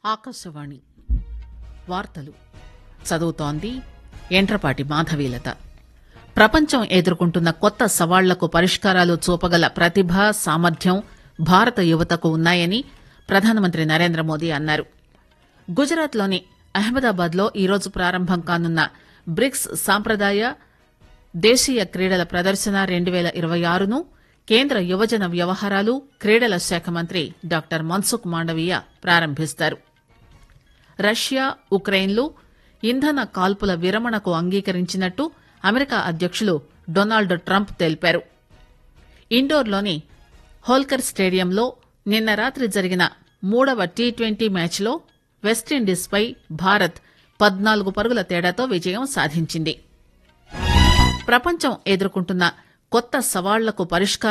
ఆకాశవాణి వార్తలు చదువుతోంది ఎంట్రపాటి మాధవీలత ప్రపంచం ఎదుర్కొంటున్న కొత్త సవాళ్లకు పరిష్కారాలు చూపగల ప్రతిభ సామర్థ్యం భారత యువతకు ఉన్నాయని ప్రధానమంత్రి నరేంద్ర మోదీ అన్నారు గుజరాత్లోని అహ్మదాబాద్ లో ఈరోజు ప్రారంభం కానున్న బ్రిక్స్ సాంప్రదాయ దేశీయ క్రీడల ప్రదర్శన రెండు పేల ఇరవై ఆరును కేంద్ర యువజన వ్యవహారాలు క్రీడల శాఖ మంత్రి డాక్టర్ మన్సుఖ్ మాండవీయ ప్రారంభిస్తారు రష్యా ఉక్రెయిన్లు ఇంధన కాల్పుల విరమణకు అంగీకరించినట్టు అమెరికా అధ్యకులు డొనాల్డ్ ట్రంప్ తెలిపారు ఇండోర్లోని హోల్కర్ స్టేడియంలో నిన్న రాత్రి జరిగిన మూడవ టీ ట్వంటీ మ్యాచ్లో వెస్టిండీస్పై భారత్ పద్నాలుగు పరుగుల తేడాతో విజయం సాధించింది ప్రపంచం ఎదుర్కొంటున్న కొత్త సవాళ్లకు పరిష్కారం